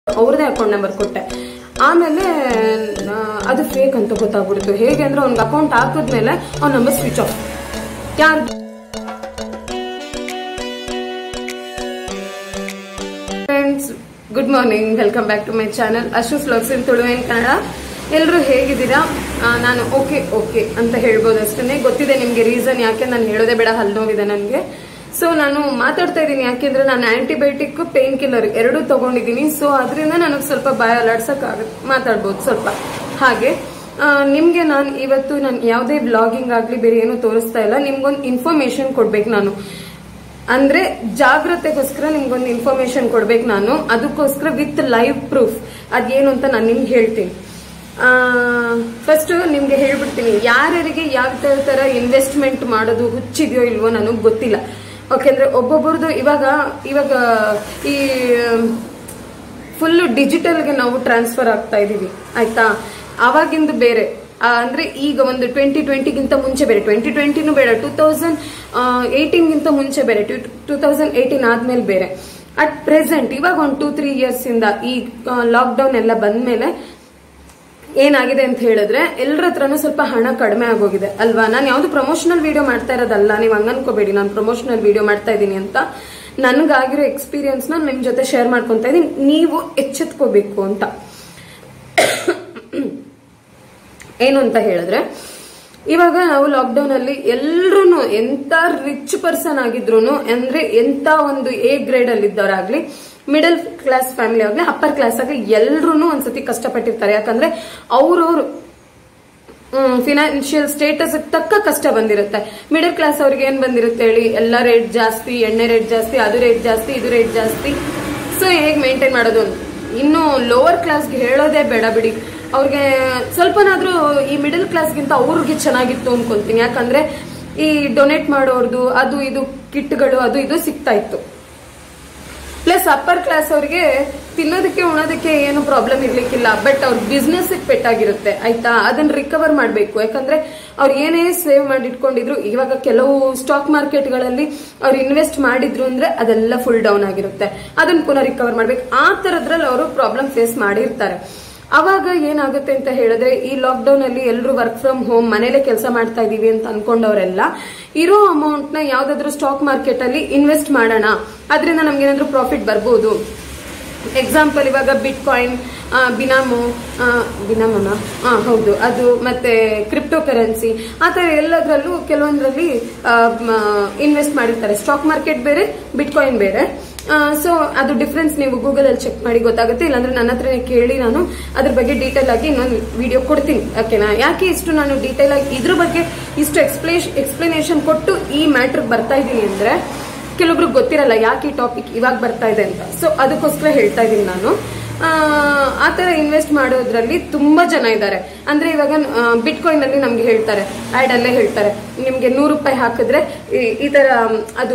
ಅವ್ರದೇ account number ಕೊಟ್ಟೆ ಆಮೇಲೆ ಆ, ಅದು ಫೇಕ್ ಅಂತ ಗೊತ್ತಾಗ್ಬಿಡ್ತು ಹೇಗೆ ಅಂದ್ರೆ ಅವ್ನಿಗೆ ಅಕೌಂಟ್ ಹಾಕಿದ್ಮೇಲೆ ಅವ್ನ ನಂಬರ್ ಸ್ವಿಚ್ ಆಫ್ ಯಾರು friends good morning welcome back to my channel Ashu flags in Tulu in Kannada ಎಲ್ಲರೂ ಹೇಗಿದ್ದೀರಾ ಆ, ನಾನು ಓಕೆ ಓಕೆ ಅಂತ ಹೇಳ್ಬೋದು ಅಷ್ಟೇ ಗೊತ್ತಿದೆ ನಿಮಗೆ ರೀಸನ್ ಯಾಕೆ ನಾನು ಹೇಳೋದೇ ಬೇಡ ಹಲ್ಲು ನೋವಿದೆ ನನಗೆ ಸೊ ನಾನು ಮಾತಾಡ್ತಾ ಇದ್ದೀನಿ ಯಾಕೆಂದ್ರೆ ನಾನು ಆಂಟಿಬಯೋಟಿಕ್ ಪೇನ್ ಕಿಲ್ಲರ್ ಎರಡೂ ತಗೊಂಡಿದ್ದೀನಿ ಸೊ ಅದರಿಂದ ನನಗೆ ಸ್ವಲ್ಪ ಭಯ ಅಲಾಡ್ಸಕ್ ಆಗುತ್ತೆ ಮಾತಾಡ್ಬೋದು ಸ್ವಲ್ಪ ಹಾಗೆ ಆ, ನಿಮ್ಗೆ ನಾನು ಇವತ್ತು ನಾನು ಯಾವುದೇ ಬ್ಲಾಗಿಂಗ್ ಆಗ್ಲಿ ಬೇರೆ ಏನು ತೋರಿಸ್ತಾ ಇಲ್ಲ ನಿಮ್ಗೊಂದು ಇನ್ಫಾರ್ಮೇಶನ್ ಕೊಡ್ಬೇಕು ನಾನು ಅಂದ್ರೆ ಜಾಗ್ರತೆಗೋಸ್ಕರ ನಿಮ್ಗೊಂದು ಇನ್ಫಾರ್ಮೇಶನ್ ಕೊಡ್ಬೇಕು ನಾನು ಅದಕ್ಕೋಸ್ಕರ ವಿತ್ ಲೈವ್ ಪ್ರೂಫ್ ಅದೇನು ಅಂತ ನಾನು ನಿಮ್ಗೆ ಹೇಳ್ತೀನಿ ಫಸ್ಟ್ ನಿಮ್ಗೆ ಹೇಳ್ಬಿಡ್ತೀನಿ ಯಾರ್ಯಾರಿಗೆ ಯಾವ ತರ ಇನ್ವೆಸ್ಟ್ಮೆಂಟ್ ಮಾಡೋದು ಹುಚ್ಚಿದೆಯೋ ಇಲ್ವೋ ನನಗೆ ಗೊತ್ತಿಲ್ಲ ಓಕೆಂದ್ರೆ ಒಬ್ಬೊಬ್ಬರದು ಇವಾಗ ಇವಾಗ ಈ ಫುಲ್ ಡಿಜಿಟಲ್ಗೆ ನಾವು ಟ್ರಾನ್ಸ್ಫರ್ ಆಗ್ತಾ ಇದೀವಿ ಆಯ್ತಾ ಅವಾಗಿಂದು ಬೇರೆ ಆ, ಅಂದ್ರೆ ಈಗ ಒಂದು ಟ್ವೆಂಟಿ ಟ್ವೆಂಟಿಗಿಂತ ಮುಂಚೆ ಬೇರೆ ಟ್ವೆಂಟಿ ಟ್ವೆಂಟಿನೂ ಬೇಡ ಟೂ ತೌಸಂಡ್ ಏಯ್ಟೀನ್ಗಿಂತ ಮುಂಚೆ ಬೇರೆ ಟೂ ತೌಸಂಡ್ ಏಯ್ಟೀನ್ ಆದ್ಮೇಲೆ ಬೇರೆ ಅಟ್ ಪ್ರೆಸೆಂಟ್ ಇವಾಗ ಒಂದು ಟೂ ತ್ರೀ ಇಯರ್ಸ್ ಇಂದ ಈ ಲಾಕ್ಡೌನ್ ಎಲ್ಲ ಬಂದ್ಮೇಲೆ ಏನಾಗಿದೆ ಅಂತ ಹೇಳಿದ್ರೆ ಎಲ್ಲರ ಹತ್ರನೂ ಸ್ವಲ್ಪ ಹಣ ಕಡಿಮೆ ಆಗೋಗಿದೆ ಅಲ್ವಾ ನಾನು ಯಾವ್ದು ಪ್ರಮೋಷನಲ್ ವಿಡಿಯೋ ಮಾಡ್ತಾ ಇರೋದಲ್ಲ ನೀವು ಹಂಗ ಅನ್ಕೋಬೇಡಿ ನಾನು ಪ್ರಮೋಷನಲ್ ವಿಡಿಯೋ ಮಾಡ್ತಾ ಇದ್ದೀನಿ ಅಂತ ನನ್ಗಾಗಿರೋ ಎಕ್ಸ್ಪೀರಿಯನ್ಸ್ ನ ನಿಮ್ ಜೊತೆ ಶೇರ್ ಮಾಡ್ಕೊಂತ ಇದೀನಿ ನೀವು ಎಚ್ಚೆತ್ಕೋಬೇಕು ಅಂತ ಏನು ಅಂತ ಹೇಳಿದ್ರೆ ಇವಾಗ ನಾವು ಲಾಕ್ಡೌನ್ ಅಲ್ಲಿ ಎಲ್ರು ಎಂತ ರಿಚ್ ಪರ್ಸನ್ ಆಗಿದ್ರು ಅಂದ್ರೆ ಎಂತ ಒಂದು ಎ ಗ್ರೇಡ್ ಅಲ್ಲಿ ಇದ್ದವರಾಗ್ಲಿ ಮಿಡಲ್ ಕ್ಲಾಸ್ ಫ್ಯಾಮಿಲಿ ಆಗ್ಲಿ ಅಪ್ಪರ್ ಕ್ಲಾಸ್ ಆಗ್ಲಿ ಎಲ್ರು ಒಂದ್ಸತಿ ಕಷ್ಟಪಟ್ಟಿರ್ತಾರೆ ಯಾಕಂದ್ರೆ ಅವ್ರವ್ರು ಫಿನಾನ್ಷಿಯಲ್ ಸ್ಟೇಟಸ್ ತಕ್ಕ ಕಷ್ಟ ಬಂದಿರುತ್ತೆ ಮಿಡಲ್ ಕ್ಲಾಸ್ ಅವ್ರಿಗೆ ಏನ್ ಬಂದಿರುತ್ತೆ ಹೇಳಿ ಎಲ್ಲ ರೇಟ್ ಜಾಸ್ತಿ ಎಣ್ಣೆ ರೇಟ್ ಜಾಸ್ತಿ ಅದು ರೇಟ್ ಜಾಸ್ತಿ ಇದು ರೇಟ್ ಜಾಸ್ತಿ ಸೊ ಹೇಗ್ ಮೇಂಟೈನ್ ಮಾಡೋದು ಅಂತ ಇನ್ನು ಲೋವರ್ ಕ್ಲಾಸ್ಗೆ ಹೇಳೋದೇ ಬೇಡ ಬಿಡಿ ಅವ್ರಿಗೆ ಸ್ವಲ್ಪನಾದ್ರೂ ಈ ಮಿಡಲ್ ಕ್ಲಾಸ್ಗಿಂತ ಅವ್ರಿಗೆ ಚೆನ್ನಾಗಿತ್ತು ಅನ್ಕೊಂತೀನಿ ಯಾಕಂದ್ರೆ ಈ ಡೊನೇಟ್ ಮಾಡೋರ್ದು ಅದು ಇದು ಕಿಟ್ಗಳು ಅದು ಇದು ಸಿಗ್ತಾ ಇತ್ತು ಪ್ಲಸ್ ಅಪ್ಪರ್ ಕ್ಲಾಸ್ ಅವ್ರಿಗೆ ತಿನ್ನೋದಕ್ಕೆ ಉಣೋದಕ್ಕೆ ಏನು ಪ್ರಾಬ್ಲಮ್ ಇರ್ಲಿಕ್ಕಿಲ್ಲ ಬಟ್ ಅವ್ರ ಬಿಸ್ನೆಸ್ ಪೆಟ್ಟಾಗಿರುತ್ತೆ ಆಯ್ತಾ ಅದನ್ನ ರಿಕವರ್ ಮಾಡಬೇಕು ಯಾಕಂದ್ರೆ ಅವ್ರು ಏನೇ ಸೇವ್ ಮಾಡಿ ಇಟ್ಕೊಂಡಿದ್ರು ಇವಾಗ ಕೆಲವು ಸ್ಟಾಕ್ ಮಾರ್ಕೆಟ್ಗಳಲ್ಲಿ ಅವ್ರು ಇನ್ವೆಸ್ಟ್ ಮಾಡಿದ್ರು ಅಂದ್ರೆ ಅದೆಲ್ಲ ಫುಲ್ ಡೌನ್ ಆಗಿರುತ್ತೆ ಅದನ್ನ ಪುನಃ ರಿಕವರ್ ಮಾಡ್ಬೇಕು ಆ ತರದ್ರಲ್ಲಿ ಅವರು ಪ್ರಾಬ್ಲಮ್ ಫೇಸ್ ಮಾಡಿರ್ತಾರೆ ಅವಾಗ ಏನಾಗುತ್ತೆ ಅಂತ ಹೇಳಿದ್ರೆ ಈ ಲಾಕ್ಡೌನ್ ಅಲ್ಲಿ ಎಲ್ಲರೂ ವರ್ಕ್ ಫ್ರಮ್ ಹೋಮ್ ಮನೇಲೆ ಕೆಲಸ ಮಾಡ್ತಾ ಇದೀವಿ ಅಂತ ಅನ್ಕೊಂಡವರೆಲ್ಲ ಇರೋ ಅಮೌಂಟ್ ನ ಯಾವ್ದಾದ್ರು ಸ್ಟಾಕ್ ಮಾರ್ಕೆಟ್ ಅಲ್ಲಿ ಇನ್ವೆಸ್ಟ್ ಮಾಡೋಣ ಅದರಿಂದ ನಮ್ಗೆ ಏನಾದ್ರು ಪ್ರಾಫಿಟ್ ಬರ್ಬೋದು ಎಕ್ಸಾಂಪಲ್ ಇವಾಗ ಬಿಟ್ ಕಾಯಿನ್ ಬಿನಾಮು ಆ, ಬಿನಾಮನ ಹಾ ಹೌದು ಅದು ಮತ್ತೆ ಕ್ರಿಪ್ಟೋ ಕರೆನ್ಸಿ ಆ ತರ ಎಲ್ಲದರಲ್ಲೂ ಕೆಲವೊಂದರಲ್ಲಿ ಇನ್ವೆಸ್ಟ್ ಮಾಡಿರ್ತಾರೆ ಸ್ಟಾಕ್ ಮಾರ್ಕೆಟ್ ಬೇರೆ ಬಿಟ್ ಕಾಯಿನ್ ಬೇರೆ ಸೊ ಅದು ಡಿಫ್ರೆನ್ಸ್ ನೀವು ಗೂಗಲ್ ಅಲ್ಲಿ ಚೆಕ್ ಮಾಡಿ ಗೊತ್ತಾಗುತ್ತೆ ಇಲ್ಲಾಂದ್ರೆ ನನ್ನ ಹತ್ರನೇ ಕೇಳಿ ನಾನು ಅದ್ರ ಬಗ್ಗೆ ಡೀಟೇಲ್ ಆಗಿ ಇನ್ನೊಂದು ವಿಡಿಯೋ ಕೊಡ್ತೀನಿ ಓಕೆನಾ ಯಾಕೆ ಇಷ್ಟು ನಾನು ಡೀಟೇಲ್ ಆಗಿ ಇದ್ರ ಬಗ್ಗೆ ಇಷ್ಟು ಎಕ್ಸ್ಪ್ಲೇಷ್ ಎಕ್ಸ್ಪ್ಲನೇಷನ್ ಕೊಟ್ಟು ಈ ಮ್ಯಾಟ್ರಿಗೆ ಬರ್ತಾ ಇದ್ದೀನಿ ಅಂದ್ರೆ ಕೆಲವೊಬ್ರಿಗೆ ಗೊತ್ತಿರಲ್ಲ ಯಾಕೆ ಈ ಟಾಪಿಕ್ ಇವಾಗ ಬರ್ತಾ ಇದೆ ಅಂತ ಸೊ ಅದಕ್ಕೋಸ್ಕರ ಹೇಳ್ತಾ ಇದ್ದೀನಿ ನಾನು ಆ, ಆ ತರ ಇನ್ವೆಸ್ಟ್ ಮಾಡೋದ್ರಲ್ಲಿ ತುಂಬಾ ಜನ ಇದ್ದಾರೆ ಅಂದ್ರೆ ಇವಾಗ ಬಿಟ್ ಕಾಯಿನ್ ಅಲ್ಲಿ ನಮ್ಗೆ ಹೇಳ್ತಾರೆ ಆಡ್ ಅಲ್ಲೇ ಹೇಳ್ತಾರೆ ನಿಮ್ಗೆ ನೂರು ರೂಪಾಯಿ ಹಾಕಿದ್ರೆ ಈ- ಈ ತರ ಮ್, ಅದು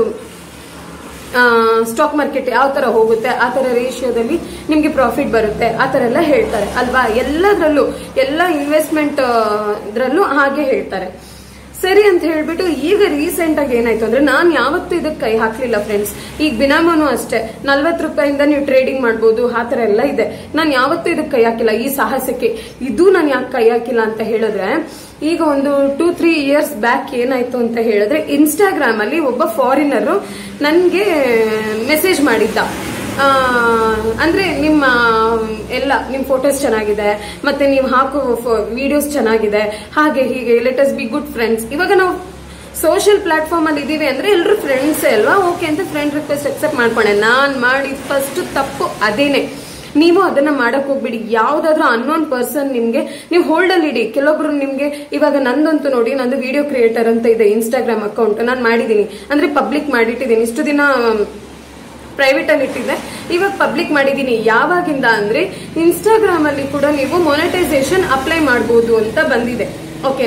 ಸ್ಟಾಕ್ ಮಾರ್ಕೆಟ್ ಯಾವ ತರ ಹೋಗುತ್ತೆ ಆ ತರ ರೇಷಿಯೋದಲ್ಲಿ ನಿಮ್ಗೆ ಪ್ರಾಫಿಟ್ ಬರುತ್ತೆ ಆ ತರ ಎಲ್ಲ ಹೇಳ್ತಾರೆ ಅಲ್ವಾ ಎಲ್ಲದರಲ್ಲೂ ಎಲ್ಲ ಇನ್ವೆಸ್ಟ್ಮೆಂಟ್ ಇದ್ರಲ್ಲೂ ಹಾಗೆ ಹೇಳ್ತಾರೆ ಸರಿ ಅಂತ ಹೇಳ್ಬಿಟ್ಟು ಈಗ ರೀಸೆಂಟ್ ಆಗಿ ಏನಾಯ್ತು ಅಂದ್ರೆ ನಾನು ಯಾವತ್ತೂ ಇದಕ್ಕೆ ಕೈ ಹಾಕ್ಲಿಲ್ಲ ಫ್ರೆಂಡ್ಸ್ ಈಗ ಬಿನಾಮನು ಅಷ್ಟೇ ನಲ್ವತ್ತು ರೂಪಾಯಿಂದ ನೀವು ಟ್ರೇಡಿಂಗ್ ಮಾಡ್ಬೋದು ಆ ತರ ಎಲ್ಲ ಇದೆ ನಾನು ಯಾವತ್ತೂ ಇದಕ್ಕೆ ಕೈ ಹಾಕಿಲ್ಲ ಈ ಸಾಹಸಕ್ಕೆ ಇದು ನಾನು ಯಾಕೆ ಕೈ ಹಾಕಿಲ್ಲ ಅಂತ ಹೇಳಿದ್ರೆ ಈಗ ಒಂದು ಟೂ ತ್ರೀ ಇಯರ್ಸ್ ಬ್ಯಾಕ್ ಏನಾಯ್ತು ಅಂತ ಹೇಳಿದ್ರೆ ಇನ್ಸ್ಟಾಗ್ರಾಮ್ ಅಲ್ಲಿ ಒಬ್ಬ ಫಾರಿನರ್ ನನ್ಗೆ ಮೆಸೇಜ್ ಮಾಡಿದ್ದ ಆ, ಅಂದ್ರೆ ನಿಮ್ಮ ಎಲ್ಲ ನಿಮ್ ಫೋಟೋಸ್ ಚೆನ್ನಾಗಿದೆ ಮತ್ತೆ ನೀವು ಹಾಕೋ ವಿಡಿಯೋಸ್ ಚೆನ್ನಾಗಿದೆ ಹಾಗೆ ಹೀಗೆ ಲೆಟಸ್ ಬಿ ಗುಡ್ ಫ್ರೆಂಡ್ಸ್ ಇವಾಗ ನಾವು ಸೋಷಿಯಲ್ ಪ್ಲಾಟ್ಫಾರ್ಮ್ ಅಲ್ಲಿ ಇದೀವಿ ಅಂದ್ರೆ ಎಲ್ಲರೂ ಫ್ರೆಂಡ್ಸೇ ಅಲ್ವಾ ಓಕೆ ಅಂತ ಫ್ರೆಂಡ್ ರಿಕ್ವೆಸ್ಟ್ ಅಕ್ಸೆಪ್ಟ್ ಮಾಡ್ಕೊಂಡೆ ನಾನ್ ಮಾಡಿದ ಫಸ್ಟ್ ತಪ್ಪು ಅದೇನೆ ನೀವು ಅದನ್ನ ಮಾಡಕ್ ಹೋಗ್ಬಿಡಿ ಯಾವ್ದಾದ್ರು ಅನ್ನೋನ್ ಪರ್ಸನ್ ನಿಮ್ಗೆ ನೀವು ಹೋಲ್ಡ್ ಅಲ್ಲಿ ಇಡಿ ಕೆಲವೊಬ್ರು ನಿಮ್ಗೆ ಇವಾಗ ನಂದಂತೂ ನೋಡಿ ನಂದು ವಿಡಿಯೋ ಕ್ರಿಯೇಟರ್ ಅಂತ ಇದೆ ಇನ್ಸ್ಟಾಗ್ರಾಮ್ ಅಕೌಂಟ್ ನಾನು ಮಾಡಿದೀನಿ ಅಂದ್ರೆ ಪಬ್ಲಿಕ್ ಮಾಡಿಟ್ಟಿದ್ದೀನಿ ಇಷ್ಟು ದಿನ ಪ್ರೈವೇಟ್ ಅಲ್ಲಿ ಇಟ್ಟಿದ್ದೆ ಇವಾಗ ಪಬ್ಲಿಕ್ ಮಾಡಿದೀನಿ ಯಾವಾಗಿಂದ ಅಂದ್ರೆ ಇನ್ಸ್ಟಾಗ್ರಾಮ್ ಅಲ್ಲಿ ಕೂಡ ನೀವು ಮೊನೆಟೈಸೇಷನ್ ಅಪ್ಲೈ ಮಾಡಬಹುದು ಅಂತ ಬಂದಿದೆ ಓಕೆನಾ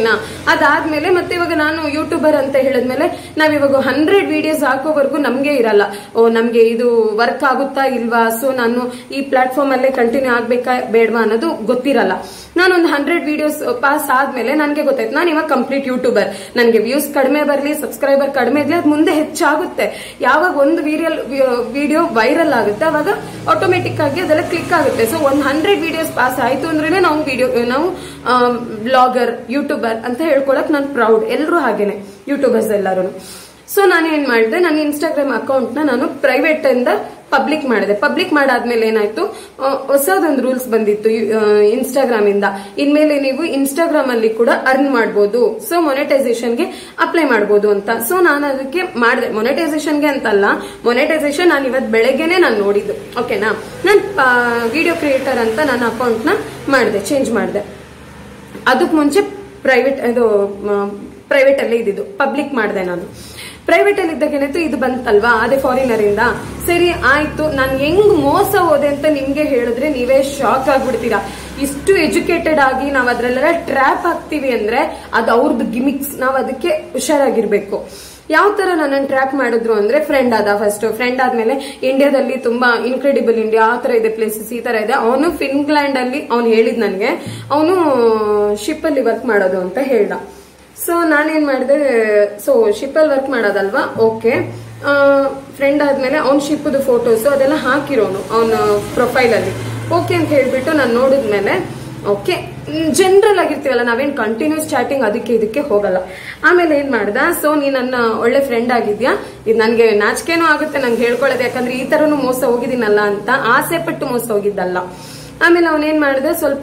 ಅದಾದ್ಮೇಲೆ ಮತ್ತೆ ಇವಾಗ ನಾನು ಯೂಟ್ಯೂಬರ್ ಅಂತ ಹೇಳಿದ್ಮೇಲೆ ನಾವ್ ಇವಾಗ ಹಂಡ್ರೆಡ್ ವಿಡಿಯೋಸ್ ಹಾಕೋವರೆಗೂ ನಮ್ಗೆ ಇರಲ್ಲ ಓ ನಮ್ಗೆ ಇದು ವರ್ಕ್ ಆಗುತ್ತಾ ಇಲ್ವಾ ಸೊ ನಾನು ಈ ಪ್ಲಾಟ್ಫಾರ್ಮ್ ಅಲ್ಲೇ ಕಂಟಿನ್ಯೂ ಆಗ್ಬೇಕಾ ಬೇಡವಾ ಅನ್ನೋದು ಗೊತ್ತಿರಲ್ಲ ನಾನೊಂದು ಹಂಡ್ರೆಡ್ ವಿಡಿಯೋಸ್ ಪಾಸ್ ಆದ್ಮೇಲೆ ನನಗೆ ಗೊತ್ತಾಯ್ತು ನಾನು ಇವಾಗ ಕಂಪ್ಲೀಟ್ ಯೂಟ್ಯೂಬರ್ ನನಗೆ ವ್ಯೂಸ್ ಕಡಿಮೆ ಬರಲಿ ಸಬ್ಸ್ಕ್ರೈಬರ್ ಕಡಿಮೆ ಇರಲಿ ಅದು ಮುಂದೆ ಹೆಚ್ಚಾಗುತ್ತೆ ಯಾವಾಗ ಒಂದು ವಿಡಿಯೋ ವಿಡಿಯೋ ವೈರಲ್ ಆಗುತ್ತೆ ಅವಾಗ ಆಟೋಮೆಟಿಕ್ ಆಗಿ ಅದೆಲ್ಲ ಕ್ಲಿಕ್ ಆಗುತ್ತೆ ಸೊ ಒಂದು ಹಂಡ್ರೆಡ್ ವಿಡಿಯೋಸ್ ಪಾಸ್ ಆಯ್ತು ಅಂದ್ರೆ ನಾವು ವಿಡಿಯೋ ನಾವು ಬ್ಲಾಗರ್ ಯೂಟ್ಯೂಬರ್ ಅಂತ ಹೇಳ್ಕೊಳಕ್ ನಾನು ಪ್ರೌಡ್ ಎಲ್ಲರೂ ಹಾಗೇನೆ ಯೂಟ್ಯೂಬರ್ಸ್ ಎಲ್ಲರೂ ಸೊ ನಾನು ಏನ್ ಮಾಡಿದೆ ನನ್ನ ಇನ್ಸ್ಟಾಗ್ರಾಮ್ ಅಕೌಂಟ್ ನ ನಾನು ಪ್ರೈವೇಟ್ ಇಂದ ಪಬ್ಲಿಕ್ ಮಾಡಿದೆ ಪಬ್ಲಿಕ್ ಮಾಡಾದ್ಮೇಲೆ ಏನಾಯ್ತು ಆ, ಹೊಸದೊಂದು ರೂಲ್ಸ್ ಬಂದಿತ್ತು ಇನ್ಸ್ಟಾಗ್ರಾಮ್ ಇಂದ ಇನ್ಮೇಲೆ ನೀವು ಇನ್ಸ್ಟಾಗ್ರಾಮ್ ಅಲ್ಲಿ ಕೂಡ ಅರ್ನ್ ಮಾಡಬಹುದು ಸೊ ಮೊನೆಟೈಸೇಷನ್ಗೆ ಅಪ್ಲೈ ಮಾಡಬಹುದು ಅಂತ ಸೊ ನಾನು ಅದಕ್ಕೆ ಮಾಡಿದೆ ಮೊನೆಟೈಸೇಷನ್ಗೆ ಅಂತಲ್ಲ ಮೊನೆಟೈಸೇಷನ್ ನಾನು ಇವತ್ತು ಬೆಳಗ್ಗೆನೆ ನಾನು ನೋಡಿದ್ದು ಓಕೆನಾ ನಾನು ವಿಡಿಯೋ ಕ್ರಿಯೇಟರ್ ಅಂತ ನನ್ನ ಅಕೌಂಟ್ ನ ಮಾಡಿದೆ ಚೇಂಜ್ ಮಾಡಿದೆ ಅದಕ್ಕೆ ಮುಂಚೆ ಪ್ರೈವೇಟ್ ಇದು ಪ್ರೈವೇಟ್ ಅಲ್ಲೇ ಇದ್ದಿದ್ದು ಪಬ್ಲಿಕ್ ಮಾಡಿದೆ ನಾನು ಪ್ರೈವೇಟ್ ಅಲ್ಲಿ ಇದ್ದಾಗ ಏನಾಯ್ತು ಇದು ಬಂತಲ್ವಾ ಅದೇ ಫಾರಿನರ್ ಇಂದ ಸರಿ ಆಯ್ತು ನಾನು ಹೆಂಗ್ ಮೋಸ ಹೋದೆ ಅಂತ ನಿಮ್ಗೆ ಹೇಳಿದ್ರೆ ನೀವೇ ಶಾಕ್ ಆಗ್ಬಿಡ್ತೀರಾ ಇಷ್ಟು ಎಜುಕೇಟೆಡ್ ಆಗಿ ನಾವ್ ಅದ್ರಲ್ಲೆಲ್ಲ ಟ್ರ್ಯಾಪ್ ಆಗ್ತೀವಿ ಅಂದ್ರೆ ಅದು ಅವ್ರದ್ದು ಗಿಮಿಕ್ಸ್ ನಾವ್ ಅದಕ್ಕೆ ಹುಷಾರಾಗಿರ್ಬೇಕು ಯಾವ ತರ ನನ್ನನ್ನು ಟ್ರ್ಯಾಪ್ ಮಾಡಿದ್ರು ಅಂದ್ರೆ ಫ್ರೆಂಡ್ ಆದ ಫಸ್ಟ್ ಫ್ರೆಂಡ್ ಆದ್ಮೇಲೆ ಇಂಡಿಯಾದಲ್ಲಿ ತುಂಬಾ ಇನ್ಕ್ರೆಡಿಬಲ್ ಇಂಡಿಯಾ ಆ ತರ ಇದೆ ಪ್ಲೇಸಸ್ ಈ ತರ ಇದೆ ಅವನು ಫಿನ್ಲ್ಯಾಂಡ್ ಅಲ್ಲಿ ಅವ್ನು ಹೇಳಿದ್ ನನ್ಗೆ ಅವನು ಶಿಪ್ ಅಲ್ಲಿ ವರ್ಕ್ ಮಾಡೋದು ಅಂತ ಹೇಳ್ದ ಸೊ ನಾನೇನ್ ಮಾಡಿದೆ ಸೊ ಶಿಪ್ ಅಲ್ಲಿ ವರ್ಕ್ ಮಾಡೋದಲ್ವಾ ಓಕೆ ಫ್ರೆಂಡ್ ಆದ್ಮೇಲೆ ಅವ್ನ ಶಿಪ್ದು ಫೋಟೋಸ್ ಅದೆಲ್ಲ ಹಾಕಿರೋನು ಅವನ ಪ್ರೊಫೈಲ್ ಅಲ್ಲಿ ಓಕೆ ಅಂತ ಹೇಳ್ಬಿಟ್ಟು ನಾನು ನೋಡಿದ್ಮೇಲೆ ಓಕೆ ಜನರಲ್ ಆಗಿರ್ತೀವಲ್ಲ ನಾವೇನ್ ಕಂಟಿನ್ಯೂಸ್ ಚಾಟಿಂಗ್ ಅದಕ್ಕೆ ಇದಕ್ಕೆ ಹೋಗಲ್ಲ ಆಮೇಲೆ ಏನ್ ಮಾಡ್ದ ಸೊ ನೀ ನನ್ನ ಒಳ್ಳೆ ಫ್ರೆಂಡ್ ಆಗಿದ್ಯಾ ಇದು ನನ್ಗೆ ನಾಚಿಕೆನೂ ಆಗುತ್ತೆ ನಂಗೆ ಹೇಳ್ಕೊಳ್ಳೋದು ಯಾಕಂದ್ರೆ ಈ ತರನು ಮೋಸ ಹೋಗಿದ್ದೀನಲ್ಲ ಅಂತ ಆಸೆ ಪಟ್ಟು ಮೋಸ ಹೋಗಿದ್ದಲ್ಲ ಆಮೇಲೆ ಅವನೇನ್ ಮಾಡ್ದೆ ಸ್ವಲ್ಪ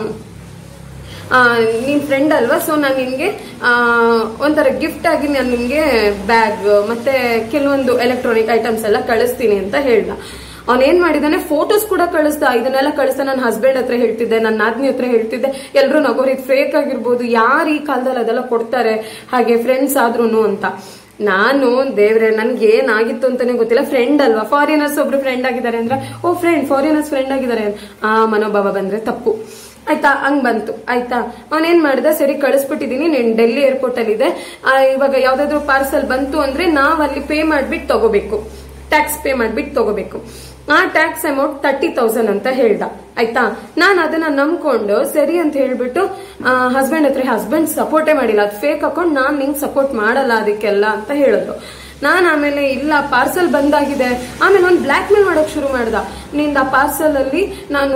ಆ, ನಿನ್ ಫ್ರೆಂಡ್ ಅಲ್ವಾ ಸೊ ನಾನು ನಿನ್ಗೆ ಆ, ಒಂಥರ ಗಿಫ್ಟ್ ಆಗಿ ನಾನು ನಿಮ್ಗೆ ಬ್ಯಾಗ್ ಮತ್ತೆ ಕೆಲವೊಂದು ಎಲೆಕ್ಟ್ರಾನಿಕ್ ಐಟಮ್ಸ್ ಎಲ್ಲ ಕಳಿಸ್ತೀನಿ ಅಂತ ಹೇಳ್ದ ಅವನೇನ್ ಮಾಡಿದಾನೆ ಫೋಟೋಸ್ ಕೂಡ ಕಳಿಸ್ದ ಇದನ್ನೆಲ್ಲ ಕಳಿಸ್ದ ನನ್ನ ಹಸ್ಬೆಂಡ್ ಹತ್ರ ಹೇಳ್ತಿದ್ದೆ ನನ್ನ ನಾದ್ನಿ ಹತ್ರ ಹೇಳ್ತಿದ್ದೆ ಎಲ್ರು ನಗೋರು ಇದು ಫೇಕ್ ಆಗಿರ್ಬೋದು ಯಾರು ಈ ಕಾಲದಲ್ಲಿ ಅದೆಲ್ಲ ಕೊಡ್ತಾರೆ ಹಾಗೆ ಫ್ರೆಂಡ್ಸ್ ಆದ್ರೂನು ಅಂತ ನಾನು ದೇವ್ರೆ ನನ್ಗೆ ಏನಾಗಿತ್ತು ಅಂತಾನೆ ಗೊತ್ತಿಲ್ಲ ಫ್ರೆಂಡ್ ಅಲ್ವಾ ಫಾರಿನರ್ಸ್ ಒಬ್ರು ಫ್ರೆಂಡ್ ಆಗಿದ್ದಾರೆ ಅಂದ್ರೆ ಓ ಫ್ರೆಂಡ್ ಫಾರಿನರ್ಸ್ ಫ್ರೆಂಡ್ ಆಗಿದ್ದಾರೆ ಆ ಮನೋಭಾವ ಬಂದ್ರೆ ತಪ್ಪು ಆಯ್ತಾ ಹಂಗ್ ಬಂತು ಆಯ್ತಾ ಅವನೇನ್ ಮಾಡ್ದ ಸರಿ ಕಳಿಸ್ಬಿಟ್ಟಿದೀನಿ ನೀನ್ ಡೆಲ್ಲಿ ಏರ್ಪೋರ್ಟ್ ಅಲ್ಲಿ ಇದೆ ಆ, ಇವಾಗ ಯಾವ್ದಾದ್ರು ಪಾರ್ಸಲ್ ಬಂತು ಅಂದ್ರೆ ನಾವ್ ಅಲ್ಲಿ ಪೇ ಮಾಡ್ಬಿಟ್ಟು ತಗೋಬೇಕು ಟ್ಯಾಕ್ಸ್ ಪೇ ಮಾಡ್ಬಿಟ್ಟು ತಗೋಬೇಕು ಆ ಟ್ಯಾಕ್ಸ್ ಅಮೌಂಟ್ ತರ್ಟಿ ತೌಸಂಡ್ ಅಂತ ಹೇಳ್ದ ಆಯ್ತಾ ನಾನು ಅದನ್ನ ನಂಬ್ಕೊಂಡು ಸರಿ ಅಂತ ಹೇಳ್ಬಿಟ್ಟು ಹಸ್ಬೆಂಡ್ ಹತ್ರ ಹಸ್ಬೆಂಡ್ ಸಪೋರ್ಟೇ ಮಾಡಿಲ್ಲ ಅದು ಫೇಕ್ ಅಕೌಂಟ್ ನಾನ್ ನಿಂಗ್ ಸಪೋರ್ಟ್ ಮಾಡಲ್ಲ ಅದಕ್ಕೆಲ್ಲ ಅಂತ ಹೇಳಿದ್ರು ನಾನ್ ಆಮೇಲೆ ಇಲ್ಲ ಪಾರ್ಸಲ್ ಬಂದಾಗಿದೆ ಆಮೇಲೆ ಒಂದು ಬ್ಲಾಕ್ ಮೇಲ್ ಮಾಡೋಕ್ ಶುರು ಮಾಡ್ದ ನಿಂದ ಆ ಪಾರ್ಸಲ್ ಅಲ್ಲಿ ನಾನು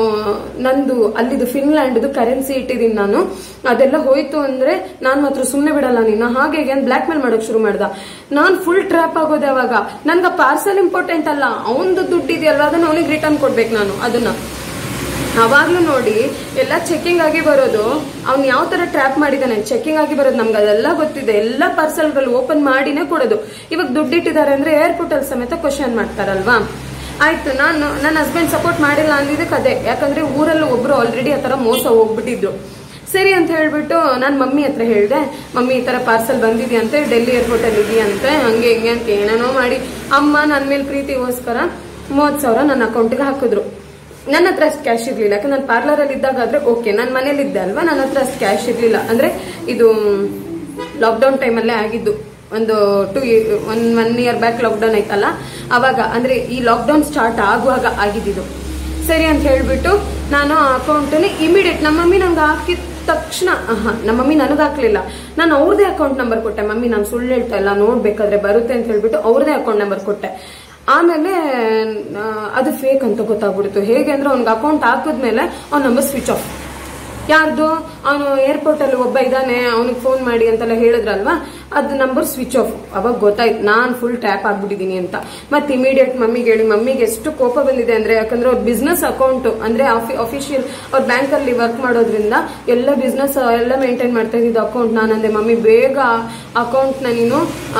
ನಂದು ಅಲ್ಲಿದು ಫಿನ್ಲ್ಯಾಂಡ್ದು ಕರೆನ್ಸಿ ಇಟ್ಟಿದ್ದೀನಿ ನಾನು ಅದೆಲ್ಲ ಹೋಯ್ತು ಅಂದ್ರೆ ನಾನು ಮಾತ್ರ ಸುಮ್ಮನೆ ಬಿಡಲ್ಲ ನಿನ್ನ ಹಾಗೆ ಬ್ಲಾಕ್ ಮೇಲ್ ಮಾಡೋಕ್ ಶುರು ಮಾಡ್ದ ನಾನ್ ಫುಲ್ ಟ್ರ್ಯಾಪ್ ಆಗೋದೆ ಅವಾಗ ನನ್ಗೆ ಪಾರ್ಸಲ್ ಇಂಪಾರ್ಟೆಂಟ್ ಅಲ್ಲ ಅವನದು ದುಡ್ಡು ಇದೆಯಲ್ವಾ ಅದನ್ನ ಅವನಿಗೆ ರಿಟರ್ನ್ ಕೊಡ್ಬೇಕು ನಾನು ಅದನ್ನ ಅವಾಗ್ಲೂ ನೋಡಿ ಎಲ್ಲ ಚೆಕಿಂಗ್ ಆಗಿ ಬರೋದು ಅವ್ನು ಯಾವ ತರ ಟ್ರ್ಯಾಪ್ ಮಾಡಿದಾನೆ ಚೆಕಿಂಗ್ ಆಗಿ ಬರೋದು ನಮ್ಗೆ ಅದೆಲ್ಲ ಗೊತ್ತಿದೆ ಎಲ್ಲ ಪಾರ್ಸಲ್ಗಳು ಓಪನ್ ಮಾಡಿನೇ ಕೊಡೋದು ಇವಾಗ ದುಡ್ಡಿಟ್ಟಿದ್ದಾರೆ ಅಂದ್ರೆ ಏರ್ಪೋರ್ಟ್ ಅಲ್ಲಿ ಸಮೇತ ಕ್ವಶನ್ ಮಾಡ್ತಾರಲ್ವಾ ಆಯ್ತು ನಾನು ನನ್ನ ಹಸ್ಬೆಂಡ್ ಸಪೋರ್ಟ್ ಮಾಡಿಲ್ಲ ಅಂದಿದ್ದಕ್ಕೆ ಅದೇ ಯಾಕಂದ್ರೆ ಊರಲ್ಲಿ ಒಬ್ರು ಆಲ್ರೆಡಿ ಆ ತರ ಮೋಸ ಹೋಗ್ಬಿಟ್ಟಿದ್ರು ಸರಿ ಅಂತ ಹೇಳ್ಬಿಟ್ಟು ನಾನು ಮಮ್ಮಿ ಹತ್ರ ಹೇಳ್ದೆ ಮಮ್ಮಿ ಈ ತರ ಪಾರ್ಸಲ್ ಬಂದಿದ್ಯಂತೆ ಡೆಲ್ಲಿ ಏರ್ಪೋರ್ಟ್ ಅಲ್ಲಿ ಇದೆಯಂತೆ ಹಂಗೆ ಹಿಂಗೆ ಅಂತ ಏನೇನೋ ಮಾಡಿ ಅಮ್ಮ ನನ್ನ ಮೇಲೆ ಪ್ರೀತಿಗೋಸ್ಕರ ಮೂವತ್ ಸಾವಿರ ನನ್ನ ಅಕೌಂಟ್ಗೆ ಹಾಕಿದ್ರು ನನ್ನ ಹತ್ರ ಅಷ್ಟು ಕ್ಯಾಶ್ ಇರ್ಲಿಲ್ಲ ಯಾಕಂದ್ರೆ ನಾನು ಪಾರ್ಲರ್ ಅಲ್ಲಿ ಇದ್ದಾಗ ಆದ್ರೆ ಓಕೆ ನಾನು ಮನೇಲಿ ಇದ್ದೆ ಅಲ್ವಾ ನನ್ನ ಹತ್ರ ಅಷ್ಟು ಕ್ಯಾಶ್ ಇರ್ಲಿಲ್ಲ ಅಂದ್ರೆ ಇದು ಲಾಕ್ಡೌನ್ ಟೈಮಲ್ಲೇ ಆಗಿದ್ದು ಒಂದು two one one year back lockdown ಆಯ್ತಲ್ಲ ಅವಾಗ ಅಂದ್ರೆ ಈ ಲಾಕ್ಡೌನ್ ಸ್ಟಾರ್ಟ್ ಆಗುವಾಗ ಆಗಿದ್ದು ಸರಿ ಅಂತ ಹೇಳ್ಬಿಟ್ಟು ನಾನು ಆ ಅಕೌಂಟಲ್ಲಿ ಇಮಿಡಿಯೇಟ್ ನಮ್ಮ ಮಮ್ಮಿ ನಂಗೆ ಹಾಕಿದ ತಕ್ಷಣ ಆಹಾ, ನಮ್ಮ ಮಮ್ಮಿ ನನಗೆ ಹಾಕ್ಲಿಲ್ಲ ನಾನು ಅವ್ರದೇ ಅಕೌಂಟ್ ನಂಬರ್ ಕೊಟ್ಟೆ ಮಮ್ಮಿ ನಾನು ಸುಳ್ಳು ಹೇಳ್ತಾ ಇಲ್ಲ ನೋಡ್ಬೇಕಾದ್ರೆ ಬರುತ್ತೆ ಅಂತ ಹೇಳ್ಬಿಟ್ಟು ಅವ್ರದೇ ಅಕೌಂಟ್ ನಂಬರ್ ಕೊಟ್ಟೆ ಆಮೇಲೆ ಆ, ಅದು ಫೇಕ್ ಅಂತ ಗೊತ್ತಾಗ್ಬಿಡ್ತು ಹೇಗೆ ಅಂದ್ರೆ ಅವ್ನಿಗೆ ಅಕೌಂಟ್ ಹಾಕಿದ್ಮೇಲೆ ಅವ್ನ ನಂಬರ್ ಸ್ವಿಚ್ ಆಫ್ ಯಾರ್ದು ಅವನು ಏರ್ಪೋರ್ಟ್ ಅಲ್ಲಿ ಒಬ್ಬ ಇದ್ದಾನೆ ಅವನಿಗೆ ಫೋನ್ ಮಾಡಿ ಅಂತೆಲ್ಲ ಹೇಳಿದ್ರಲ್ವಾ ಅದು ನಂಬರ್ ಸ್ವಿಚ್ ಆಫ್ ಅವಾಗ ಗೊತ್ತಾಯ್ತು ನಾನ್ ಫುಲ್ ಟ್ಯಾಪ್ ಆಗ್ಬಿಟ್ಟಿದೀನಿ ಅಂತ ಮತ್ತೆ ಇಮಿಡಿಯೇಟ್ ಮಮ್ಮಿಗೆ ಹೇಳಿ ಮಮ್ಮಿಗೆ ಎಷ್ಟು ಕೋಪ ಬಂದಿದೆ ಅಂದ್ರೆ ಯಾಕಂದ್ರೆ ಅವ್ರ ಬಿಸ್ನೆಸ್ ಅಕೌಂಟ್ ಅಂದ್ರೆ ಅಫಿಷಿಯಲ್ ಅವ್ರ ಬ್ಯಾಂಕ್ ಅಲ್ಲಿ ವರ್ಕ್ ಮಾಡೋದ್ರಿಂದ ಎಲ್ಲ ಬಿಸ್ನೆಸ್ ಎಲ್ಲ ಮೇಂಟೈನ್ ಮಾಡ್ತಾ ಇದ್ದಿದ್ದು ಅಕೌಂಟ್ ನಾನಂದೆ ಮಮ್ಮಿ ಬೇಗ ಅಕೌಂಟ್ ನ ನೀನು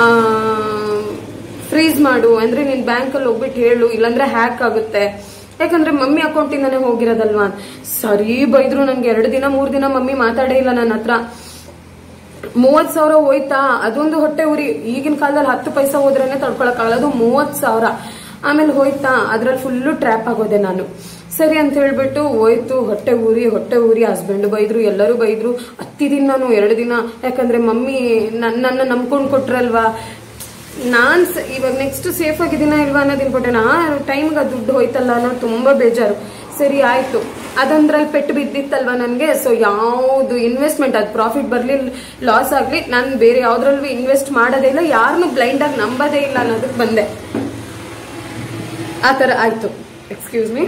ಫ್ರೀಸ್ ಮಾಡು ಅಂದ್ರೆ ನೀನ್ ಬ್ಯಾಂಕ್ ಅಲ್ಲಿ ಹೋಗ್ಬಿಟ್ಟು ಹೇಳು ಇಲ್ಲಾಂದ್ರೆ ಹ್ಯಾಕ್ ಆಗುತ್ತೆ ಯಾಕಂದ್ರೆ ಮಮ್ಮಿ ಅಕೌಂಟಿಂದಾನೇ ಹೋಗಿರೋದಲ್ವಾ ಸರಿ ಬೈದ್ರು ನಂಗೆ ಎರಡು ದಿನ ಮೂರ್ ದಿನ ಮಮ್ಮಿ ಮಾತಾಡೇ ಇಲ್ಲ ನನ್ನ ಹತ್ರ ಮೂವತ್ ಸಾವಿರ ಹೋಯ್ತಾ ಅದೊಂದು ಹೊಟ್ಟೆ ಉರಿ ಈಗಿನ ಕಾಲದಲ್ಲಿ ಹತ್ತು ಪೈಸಾ ಹೋದ್ರೇನೆ ತಡ್ಕೊಳಕ್ಕಾಗಲ್ಲ ಅದು ಮೂವತ್ ಸಾವಿರ ಆಮೇಲೆ ಹೋಯ್ತಾ ಅದ್ರಲ್ಲಿ ಫುಲ್ಲು ಟ್ರ್ಯಾಪ್ ಆಗೋದೆ ನಾನು ಸರಿ ಅಂತ ಹೇಳ್ಬಿಟ್ಟು ಹೋಯ್ತು ಹೊಟ್ಟೆ ಊರಿ ಹೊಟ್ಟೆ ಊರಿ ಹಸ್ಬೆಂಡ್ ಬೈದ್ರು ಎಲ್ಲರೂ ಬೈದ್ರು ಹತ್ತಿದಿನ ನಾನು ಎರಡು ದಿನ ಯಾಕಂದ್ರೆ ಮಮ್ಮಿ ನನ್ನ ನಂಬ್ಕೊಂಡು ಕೊಟ್ರಲ್ವಾ ನಾನ್ ಸ- ಇವಾಗ ನೆಕ್ಸ್ಟ್ ಸೇಫ್ ಆಗಿದ್ದೀನ ಇಲ್ವಾ ಅನ್ನೋದು ಇಂಪಾರ್ಟೆಂಟ್ ಆ ಟೈಮ್ಗೆ ಆ ದುಡ್ಡು ಹೋಯ್ತಲ್ಲ ಅನ್ನೋ ತುಂಬಾ ಬೇಜಾರು ಸರಿ ಆಯ್ತು ಅದಂದ್ರಲ್ಲಿ ಪೆಟ್ಟು ಬಿದ್ದಿತ್ತಲ್ವಾ ನನಗೆ ಸೊ ಯಾವುದು ಇನ್ವೆಸ್ಟ್ಮೆಂಟ್ ಅದು ಪ್ರಾಫಿಟ್ ಬರಲಿ ಲಾಸ್ ಆಗಲಿ ನಾನು ಬೇರೆ ಯಾವ್ದ್ರಲ್ಲೂ ಇನ್ವೆಸ್ಟ್ ಮಾಡೋದೇ ಇಲ್ಲ ಯಾರನ್ನೂ ಬ್ಲೈಂಡ್ ಆಗಿ ನಂಬೋದೇ ಇಲ್ಲ ಅನ್ನೋದಕ್ಕೆ ಬಂದೆ ಆ ಥರ ಆಯ್ತು ಎಕ್ಸ್ಕ್ಯೂಸ್ ಮೀ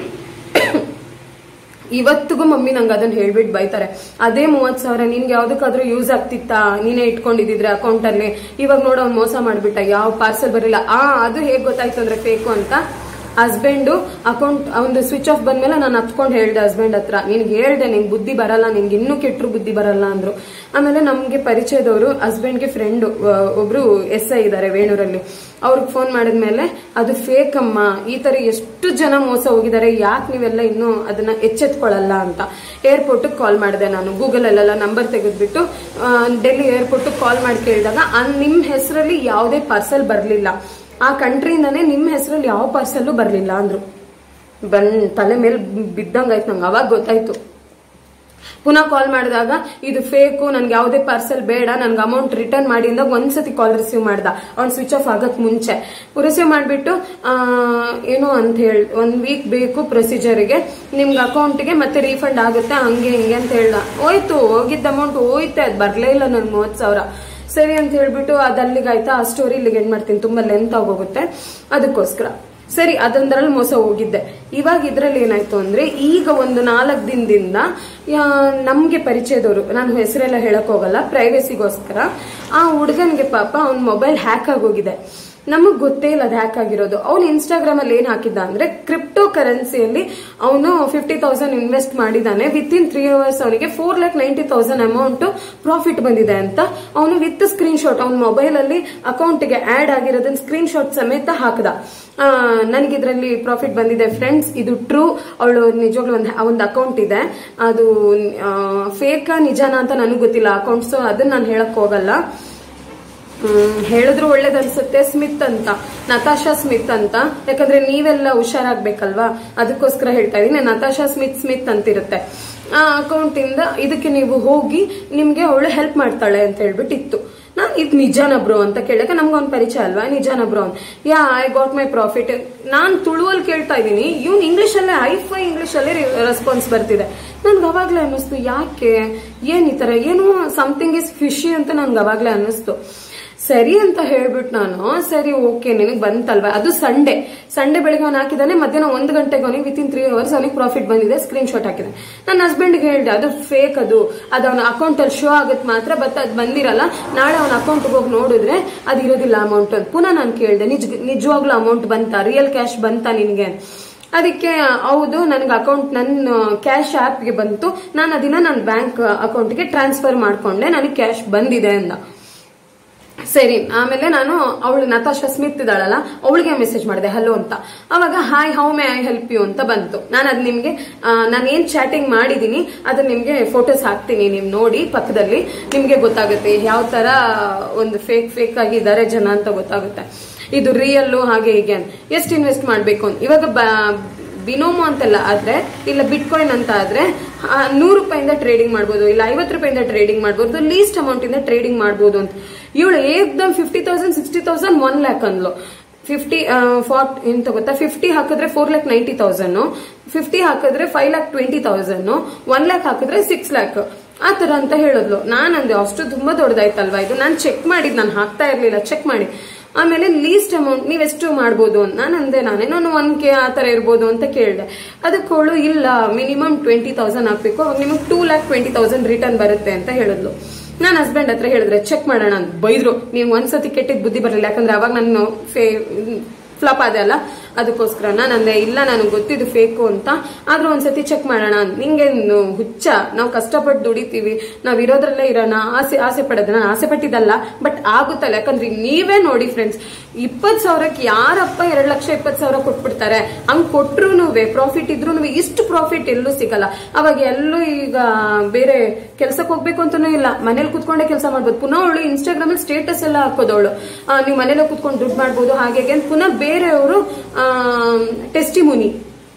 ಇವತ್ತಿಗೂ ಮಮ್ಮಿ ನಂಗೆ ಅದನ್ನ ಹೇಳ್ಬಿಟ್ಟು ಬೈತಾರೆ ಅದೇ ಮೂವತ್ ಸಾವಿರ ನಿನ್ಗೆ ಯಾವ್ದಕ್ಕಾದ್ರೂ ಯೂಸ್ ಆಗ್ತಿತ್ತಾ ನೀನೇ ಇಟ್ಕೊಂಡಿದ್ರೆ ಅಕೌಂಟ್ ಅಲ್ಲಿ ಇವಾಗ ನೋಡು ಅವ್ನು ಮೋಸ ಮಾಡ್ಬಿಟ್ಟ ಯಾವ ಪಾರ್ಸಲ್ ಬರಲಿಲ್ಲ ಆ ಅದು ಹೇಗ್ ಗೊತ್ತಾಯ್ತು ಅಂದ್ರೆ ಫೇಕು ಅಂತ ಹಸ್ಬೆಂಡು ಅಕೌಂಟ್ ಒಂದು ಸ್ವಿಚ್ ಆಫ್ ಬಂದ್ಮೇಲೆ ನಾನು ಹತ್ಕೊಂಡು ಹೇಳ್ದೆ ಹಸ್ಬೆಂಡ್ ಹತ್ರ ನಿನ್ಗೆ ಹೇಳ್ದೆ ನಿಂಗೆ ಬುದ್ಧಿ ಬರಲ್ಲ ನಿನ್ಗೆ ಇನ್ನೂ ಕೆಟ್ಟರು ಬುದ್ಧಿ ಬರಲ್ಲ ಅಂದ್ರು ಆಮೇಲೆ ನಮ್ಗೆ ಪರಿಚಯದವರು ಹಸ್ಬೆಂಡ್ಗೆ ಫ್ರೆಂಡ್ ಒಬ್ರು ಎಸ್ ಐ ಇದ್ದಾರೆ ವೇಣೂರಲ್ಲಿ ಅವ್ರಿಗೆ ಫೋನ್ ಮಾಡಿದ್ಮೇಲೆ ಅದು ಫೇಕ್ ಅಮ್ಮ ಈ ತರ ಎಷ್ಟು ಜನ ಮೋಸ ಹೋಗಿದ್ದಾರೆ ಯಾಕೆ ನೀವೆಲ್ಲ ಇನ್ನೂ ಅದನ್ನ ಎಚ್ಚೆತ್ಕೊಳ್ಳಲ್ಲ ಅಂತ ಏರ್ಪೋರ್ಟ್ ಕಾಲ್ ಮಾಡಿದೆ ನಾನು ಗೂಗಲ್ ಅಲ್ಲೆಲ್ಲ ನಂಬರ್ ತೆಗೆದ್ಬಿಟ್ಟು ಆ, ಡೆಲ್ಲಿ ಏರ್ಪೋರ್ಟ್ ಕಾಲ್ ಮಾಡಿ ಕೇಳಿದಾಗ ನಿಮ್ ಹೆಸರಲ್ಲಿ ಯಾವುದೇ ಪಾರ್ಸಲ್ ಬರಲಿಲ್ಲ ಆ ಕಂಟ್ರಿಯಿಂದಾನೇ ನಿಮ್ಮ ಹೆಸರಲ್ಲಿ ಯಾವ ಪಾರ್ಸಲ್ಲು ಬರಲಿಲ್ಲ ಅಂದ್ರು ಬಂದ್ ತಲೆ ಮೇಲೆ ಬಿದ್ದಂಗಾಯ್ತು ನಂಗೆ ಅವಾಗ ಗೊತ್ತಾಯ್ತು ಪುನಃ ಕಾಲ್ ಮಾಡಿದಾಗ ಇದು ಫೇಕು ನನ್ಗೆ ಯಾವುದೇ ಪಾರ್ಸೆಲ್ ಬೇಡ ನನ್ಗೆ ಅಮೌಂಟ್ ರಿಟರ್ನ್ ಮಾಡಿ ಅಂದಾಗ ಒಂದ್ಸತಿ ಕಾಲ್ ರಿಸೀವ್ ಮಾಡ್ದ ಅವ್ನು ಸ್ವಿಚ್ ಆಫ್ ಆಗಕ್ ಮುಂಚೆ ರಿಸೀವ್ ಮಾಡಿಬಿಟ್ಟು ಏನು ಅಂತ ಹೇಳಿ ಒಂದ್ ವೀಕ್ ಬೇಕು ಪ್ರೊಸೀಜರ್ಗೆ ನಿಮ್ಗೆ ಅಕೌಂಟ್ಗೆ ಮತ್ತೆ ರೀಫಂಡ್ ಆಗುತ್ತೆ ಹಂಗೆ ಹಿಂಗೆ ಅಂತ ಹೇಳ್ದ ಹೋಯ್ತು ಹೋಗಿದ್ದ ಅಮೌಂಟ್ ಹೋಯ್ತೆ ಅದು ಬರ್ಲೇ ಇಲ್ಲ ನನ್ಗೆ ಮೂವತ್ತು ಸಾವಿರ ಸರಿ ಅಂತ ಹೇಳ್ಬಿಟ್ಟು ಅದು ಅಲ್ಲಿಗೆ ಆಯ್ತಾ ಆ ಸ್ಟೋರಿ ಇಲ್ಲಿಗೆ ಎಂಡ್ ಮಾಡ್ತೀನಿ ತುಂಬಾ ಲೆಂತ್ ಆಗೋಗುತ್ತೆ ಅದಕ್ಕೋಸ್ಕರ ಸರಿ ಅದೊಂದರಲ್ಲಿ ಮೋಸ ಹೋಗಿದ್ದೆ ಇವಾಗ ಇದ್ರಲ್ಲಿ ಏನಾಯ್ತು ಅಂದ್ರೆ ಈಗ ಒಂದು ನಾಲ್ಕು ದಿನದಿಂದ ಯಾ- ನಮ್ಗೆ ಪರಿಚಯದವರು ನಾನು ಹೆಸರೆಲ್ಲ ಹೇಳಕ್ ಹೋಗಲ್ಲ ಪ್ರೈವೇಸಿಗೋಸ್ಕರ ಆ ಹುಡುಗನ್ಗೆ ಪಾಪ ಅವ್ನ ಮೊಬೈಲ್ ಹ್ಯಾಕ್ ಆಗೋಗಿದೆ ನಮಗ್ ಗೊತ್ತೇ ಇಲ್ಲ ಅದು ಹ್ಯಾಕ್ ಆಗಿರೋದು ಅವ್ನು ಇನ್ಸ್ಟಾಗ್ರಾಮ್ ಅಲ್ಲಿ ಏನ್ ಹಾಕಿದ್ದ ಅಂದ್ರೆ ಕ್ರಿಪ್ಟೋ ಕರೆನ್ಸಿಯಲ್ಲಿ ಅವನು ಫಿಫ್ಟಿ ತೌಸಂಡ್ ಇನ್ವೆಸ್ಟ್ ಮಾಡಿದಾನೆ ವಿತ್ ಇನ್ ತ್ರೀ ಅವರ್ಸ್ ಅವನಿಗೆ four lakh ninety thousand amount profit ಬಂದಿದೆ ಅಂತ ಅವನು ವಿತ್ ಸ್ಕ್ರೀನ್ ಶಾಟ್ ಅವ್ನ ಮೊಬೈಲ್ ಅಲ್ಲಿ ಅಕೌಂಟ್ಗೆ ಆಡ್ ಆಗಿರೋದನ್ನ ಸ್ಕ್ರೀನ್ ಶಾಟ್ ಸಮೇತ ಹಾಕ್ದ ನನಗೆ ಇದರಲ್ಲಿ ಪ್ರಾಫಿಟ್ ಬಂದಿದೆ ಫ್ರೆಂಡ್ಸ್ ಇದು ಟ್ರೂ ಅವಳು ನಿಜವಾಗ್ಲೂ ಒಂದು ಒಂದು ಅಕೌಂಟ್ ಇದೆ ಅದು ಫೇಕ್ ನಿಜಾನ ಅಂತ ನನಗೆ ಗೊತ್ತಿಲ್ಲ ಅಕೌಂಟ್ಸ್ ಅದನ್ನ ನಾನು ಹೇಳಕ್ ಹೋಗಲ್ಲ ಹ್ಮ್, ಹೇಳಿದ್ರು ಒಳ್ಳೇದ್ ಅನ್ಸುತ್ತೆ ಸ್ಮಿತ್ ಅಂತ ನತಾಶಾ ಸ್ಮಿತ್ ಅಂತ ಯಾಕಂದ್ರೆ ನೀವೆಲ್ಲ ಹುಷಾರಾಗ್ಬೇಕಲ್ವಾ ಅದಕ್ಕೋಸ್ಕರ ಹೇಳ್ತಾ ಇದೀನಿ ನತಾಶಾ ಸ್ಮಿತ್ ಸ್ಮಿತ್ ಅಂತಿರುತ್ತೆ ಆ ಅಕೌಂಟ್ ಇಂದ ಇದಕ್ಕೆ ನೀವು ಹೋಗಿ ನಿಮ್ಗೆ ಅವಳು ಹೆಲ್ಪ್ ಮಾಡ್ತಾಳೆ ಅಂತ ಹೇಳ್ಬಿಟ್ಟು ಇತ್ತು ನಾನ್ ಇದು ನಿಜಾನ ಬ್ರೋ ಅಂತ ಕೇಳಕ್ಕೆ ನಮ್ಗೆ ಅವ್ನ ಪರಿಚಯ ಅಲ್ವಾ ನಿಜಾನ ಬ್ರೋ ಅಂತ yeah I got my profit ನಾನ್ ತುಳುವಲ್ಲಿ ಕೇಳ್ತಾ ಇದ್ದೀನಿ ಇವ್ನು ಇಂಗ್ಲಿಷ್ ಅಲ್ಲೇ ಹೈಫೈ ಇಂಗ್ಲಿಷ್ ಅಲ್ಲೇ ರೆಸ್ಪಾನ್ಸ್ ಬರ್ತಿದೆ ನನ್ಗೆ ಅವಾಗ್ಲೇ ಅನ್ನಿಸ್ತು ಯಾಕೆ ಏನ್ ಈ ತರ ಏನು ಸಮಥಿಂಗ್ ಇಸ್ ಫಿಶಿ ಅಂತ ನನ್ಗೆ ಅವಾಗ್ಲೇ ಅನ್ನಿಸ್ತು ಸರಿ ಅಂತ ಹೇಳ್ಬಿಟ್ಟು ನಾನು ಸರಿ ಓಕೆ ನಿನಗೆ ಬಂತಲ್ವಾ ಅದು ಸಂಡೇ ಸಂಡೇ ಬೆಳಿಗ್ಗೆ ಅವ್ನು ಹಾಕಿದಾನೆ ಮಧ್ಯಾಹ್ನ ಒಂದು ಗಂಟೆಗೆ ಅವನಿಗೆ ವಿತ್ ಇನ್ ತ್ರೀ ಅವರ್ಸ್ ಅವನಿಗೆ ಪ್ರಾಫಿಟ್ ಬಂದಿದೆ ಸ್ಕ್ರೀನ್ ಶಾಟ್ ಹಾಕಿದೆ ನನ್ನ ಹಸ್ಬೆಂಡ್ಗೆ ಹೇಳಿದೆ ಅದು ಫೇಕ್ ಅದು ಅದು ಅವನ ಅಕೌಂಟ್ ಅಲ್ಲಿ ಶೋ ಆಗುತ್ತೆ ಮಾತ್ರ ಬಟ್ ಅದು ಬಂದಿರಲ್ಲ ನಾಳೆ ಅವನ ಅಕೌಂಟ್ಗೆ ಹೋಗಿ ನೋಡಿದ್ರೆ ಅದು ಇರೋದಿಲ್ಲ ಅಮೌಂಟ್ ಅಂತ ಪುನಃ ನಾನು ಕೇಳಿದೆ ನಿಜ ನಿಜವಾಗ್ಲೂ ಅಮೌಂಟ್ ಬಂತಾ ರಿಯಲ್ ಕ್ಯಾಶ್ ಬಂತಾ ನಿನಗೆ ಅದಕ್ಕೆ ಹೌದು ನನಗೆ ಅಕೌಂಟ್ ನನ್ನ ಕ್ಯಾಶ್ ಆ್ಯಪ್ಗೆ ಬಂತು ನಾನು ಅದನ್ನ ನನ್ನ ಬ್ಯಾಂಕ್ ಅಕೌಂಟ್ಗೆ ಟ್ರಾನ್ಸ್ಫರ್ ಮಾಡ್ಕೊಂಡೆ ನನಗೆ ಕ್ಯಾಶ್ ಬಂದಿದೆ ಅಂದ ಸರಿ ಆಮೇಲೆ ನಾನು ಅವಳು ನತಾಶಾ ಸ್ಮಿತ್ ಇದ್ದಾಳಲ್ಲ ಅವಳಿಗೆ ಮೆಸೇಜ್ ಮಾಡಿದೆ ಹಲೋ ಅಂತ ಅವಾಗ hi how may I help you ಅಂತ ಬಂತು ನಾನು ಅದ್ ನಿಮ್ಗೆ ನಾನು ಏನ್ ಚಾಟಿಂಗ್ ಮಾಡಿದೀನಿ ಅದನ್ನ ನಿಮ್ಗೆ ಫೋಟೋಸ್ ಹಾಕ್ತೀನಿ ನೀವು ನೋಡಿ ಪಕ್ಕದಲ್ಲಿ ನಿಮ್ಗೆ ಗೊತ್ತಾಗುತ್ತೆ ಯಾವ ತರ ಒಂದು ಫೇಕ್ ಫೇಕ್ ಆಗಿದ್ದಾರೆ ಜನ ಅಂತ ಗೊತ್ತಾಗುತ್ತೆ ಇದು ರಿಯಲ್ಲು ಹಾಗೆ ಹೀಗೆ ಅಂತ ಎಷ್ಟು ಇನ್ವೆಸ್ಟ್ ಮಾಡ್ಬೇಕು ಅಂತ ಇವಾಗ ಬ- ಬಿನೋಮೋ ಅಂತೆಲ್ಲ ಆದ್ರೆ ಇಲ್ಲ ಬಿಟ್ಕಾಯಿನ್ ಅಂತ ಆದ್ರೆ ಆ, ನೂರು ರೂಪಾಯಿಂದ ಟ್ರೇಡಿಂಗ್ ಮಾಡ್ಬೋದು ಇಲ್ಲ ಐವತ್ತು ರೂಪಾಯಿಂದ ಟ್ರೇಡಿಂಗ್ ಮಾಡ್ಬೋದು ಲೀಸ್ಟ್ ಅಮೌಂಟ್ ಇಂದ ಟ್ರೇಡಿಂಗ್ ಮಾಡ್ಬೋದು ಅಂತ ಇವಳು ಏಕ್ದಮ್ fifty thousand sixty thousand one lakh ಅಂದ್ಲು ಫಿಫ್ಟಿ ಫಾರ್ಟ್ ಎಂತ ಗೊತ್ತಾ ಫಿಫ್ಟಿ ಹಾಕಿದ್ರೆ four lakh ninety thousand fifty ಹಾಕಿದ್ರೆ five lakh twenty thousand one lakh ಹಾಕಿದ್ರೆ ಸಿಕ್ಸ್ ಲ್ಯಾಕ್ ಆ ತರ ಅಂತ ಹೇಳಿದ್ಲು ನಾನ್ ಅಂದೆ ಅಷ್ಟು ತುಂಬಾ ದೊಡ್ಡದಾಯ್ತಲ್ವಾ ಇದು ನಾನು ಚೆಕ್ ಮಾಡಿದ್ ನಾನು ಹಾಕ್ತಾ ಇರ್ಲಿಲ್ಲ ಚೆಕ್ ಮಾಡಿ ಆಮೇಲೆ ಲೀಸ್ಟ್ ಅಮೌಂಟ್ ನೀವೆಷ್ಟು ಮಾಡ್ಬೋದು ಅಂತ ನಾನು ಅಂದೆ ನಾನೇ ನಾನು ಒನ್ ಕೆ ಆ ತರ ಇರ್ಬೋದು ಅಂತ ಕೇಳಿದೆ ಅದಕ್ಕೆ ಅವಳು ಇಲ್ಲ ಮಿನಿಮಮ್ ಟ್ವೆಂಟಿ ತೌಸಂಡ್ ಹಾಕ್ಬೇಕು ಅವಾಗ ನಿಮಗೆ two lakh twenty thousand return ಬರುತ್ತೆ ಅಂತ ಹೇಳಿದ್ಲು ನಾನು ಹಸ್ಬೆಂಡ್ ಹತ್ರ ಹೇಳಿದ್ರೆ ಚೆಕ್ ಮಾಡೋಣ ಅಂತ ಬೈದ್ರು ನೀವು ಒಂದ್ಸತಿ ಕೆಟ್ಟಿದ್ ಬುದ್ಧಿ ಬರಲಿಲ್ಲ ಯಾಕಂದ್ರೆ ಅವಾಗ ನಾನು ಫೇ ಫ್ಲಾಪ್ ಆದೆ ಅಲ್ಲ ಅದಕ್ಕೋಸ್ಕರ ನಾನು ಅಂದೆ ಇಲ್ಲ ನನಗೆ ಗೊತ್ತಿದ್ದು ಫೇಕು ಅಂತ ಆದ್ರೂ ಒಂದ್ಸತಿ ಚೆಕ್ ಮಾಡೋಣ ಅಂತ ನಿಂಗೇನು ಹುಚ್ಚ ನಾವು ಕಷ್ಟಪಟ್ಟು ದುಡಿತೀವಿ ನಾವ್ ಇರೋದ್ರಲ್ಲೇ ಇರೋಣ ಆಸೆ ಆಸೆ ಪಡೋದು ನಾನು ಆಸೆ ಪಟ್ಟಿದ್ದಲ್ಲ ಬಟ್ ಆಗುತ್ತಲ್ಲ ಯಾಕಂದ್ರೆ ಈಗ ನೀವೇ ನೋಡಿ ಫ್ರೆಂಡ್ಸ್ ಇಪ್ಪತ್ ಸಾವಿರಕ್ಕೆ ಯಾರಪ್ಪ ಎರಡ್ ಲಕ್ಷ ಇಪ್ಪತ್ ಸಾವಿರ ಕೊಟ್ಬಿಡ್ತಾರೆ ಹಂಗ್ ಕೊಟ್ರು ಪ್ರಾಫಿಟ್ ಇದ್ರು ಇಷ್ಟು ಪ್ರಾಫಿಟ್ ಎಲ್ಲೂ ಸಿಗಲ್ಲ ಅವಾಗ ಎಲ್ಲೂ ಈಗ ಬೇರೆ ಕೆಲ್ಸಕ್ಕೆ ಹೋಗ್ಬೇಕು ಅಂತಾನೂ ಇಲ್ಲ ಮನೇಲಿ ಕುತ್ಕೊಂಡೇ ಕೆಲಸ ಮಾಡ್ಬೋದು ಪುನಃ ಅವಳು ಇನ್ಸ್ಟಾಗ್ರಾಮ್ ಅಲ್ಲಿ ಸ್ಟೇಟಸ್ ಎಲ್ಲ ಹಾಕೋದವಳು ನೀವು ಮನೇಲೆ ಕುತ್ಕೊಂಡು ದುಡ್ಡು ಮಾಡ್ಬೋದು ಹಾಗೆ ಹೀಗೆ ಅಂತ ಪುನಃ ಬೇರೆಯವರು ಟೆಸ್ಟಿಮೋನಿ